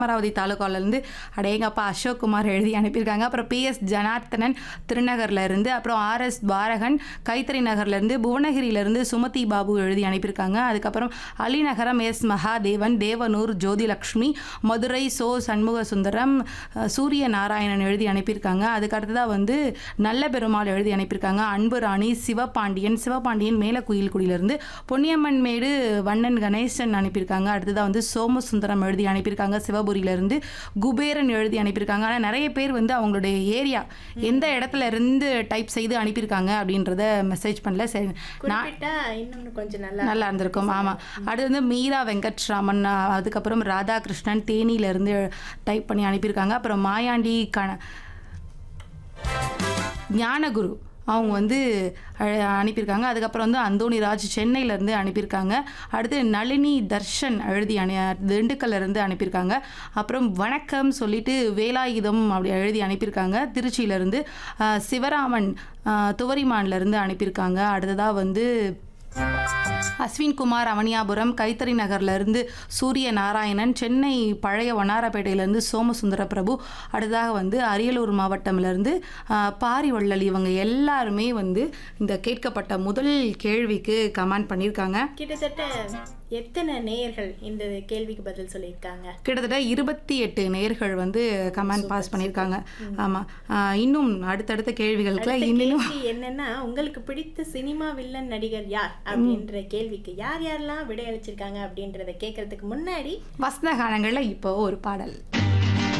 அமராவதி தாலுகாலேருந்து அடேங்கப்பா அசோக் குமார் எழுதி அனுப்பியிருக்காங்க அப்புறம் பிஎஸ் ஜனார்த்தனன் திருநகர்ல இருந்து அப்புறம் ஆர்எஸ் பாரகன் கைத்தறி நகர்லேருந்து புவனகிரியிலேருந்து சுமதி பாபு எழுதி அனுப்பியிருக்காங்க அதுக்கப்புறம் அலிநகரம் எஸ் மகாதேவன் தேவனூர் ஜோதிலக்ஷ்மி மதுரை சோ சண்முக சுந்தரம் அஹ், சூரிய நாராயணன் எழுதி அனுப்பியிருக்காங்க அதுக்கு அடுத்ததாக வந்து நல்ல பெருமாள் எழுதி அனுப்பியிருக்காங்க அன்பு ராணி சிவபாண்டியன் சிவபாண்டியன் மேலக்குயில்குடியிலேருந்து பொன்னியம்மன் மேடு வண்ணன் கணேசன் அனுப்பியிருக்காங்க அடுத்ததாக வந்து சோமசுந்தரம் எழுதி அனுப்பியிருக்காங்க சிவபுரியிலேருந்து குபேரன் எழுதி அனுப்பியிருக்காங்க ஆனால் நிறைய பேர் வந்து அவங்களுடைய ஏரியா எந்த இடத்துல இருந்து டைப் செய்து அனுப்பியிருக்காங்க அப்படின்றத மெசேஜ் பண்ணல சரி நான் குறிப்பிட்டா இன்னொன்னு கொஞ்சம் நல்லா நல்லா இருந்திருக்கும் ஆமாம் அடுத்து வந்து மீரா வெங்கட்ராமன் அஹ், அதுக்கப்புறம் ராதாகிருஷ்ணன் தேனியிலேருந்து டைப் பண்ணி அனுப்பியிருக்காங்க அப்புறம் மாயாண்டி கண ஞானகுரு அவங்க வந்து அஹ், அனுப்பியிருக்காங்க அதுக்கப்புறம் வந்து அந்தோணிராஜ் சென்னையிலேருந்து அனுப்பியிருக்காங்க அடுத்து நளினி தர்ஷன் எழுதி அனு திண்டுக்கல்ல இருந்து அனுப்பியிருக்காங்க அப்புறம் வணக்கம் சொல்லிட்டு வேலாயுதம் அப்படி எழுதி அனுப்பியிருக்காங்க திருச்சியிலேருந்து சிவராமன் அஹ், துவரிமான்லேருந்து அனுப்பியிருக்காங்க அடுத்ததாக வந்து அஸ்வின் குமார் அவனியாபுரம் கைத்தறி நகர்ல இருந்து சூரிய நாராயணன் சென்னை பழைய வண்ணாரப்பேட்டையிலேருந்து சோமசுந்தர பிரபு அடுத்ததாக வந்து அரியலூர் மாவட்டம்லேருந்து பாரிவள்ளல் இவங்க எல்லாருமே வந்து இந்த கேட்கப்பட்ட முதல் கேள்விக்கு கமெண்ட் பண்ணியிருக்காங்க கிட்டத்தட்ட எத்தனை நேயர்கள் இந்த கேள்விக்கு பதில் சொல்லியிருக்காங்க கிட்டத்தட்ட இருபத்தி எட்டு நேர்கள் வந்து கமெண்ட் பாஸ் பண்ணியிருக்காங்க ஆமாம் இன்னும் அடுத்தடுத்த கேள்விகளுக்குலாம் அடுத்த இன்னும் கேள்வி என்னன்னா உங்களுக்கு பிடித்த சினிமா வில்லன் நடிகர் யார் அப்படின்ற கேள்விக்கு யார் யாரெல்லாம் விடையளிச்சிருக்காங்க அப்படின்றத கேட்கறதுக்கு முன்னாடி வசந்த காலங்களில் இப்போ ஒரு பாடல்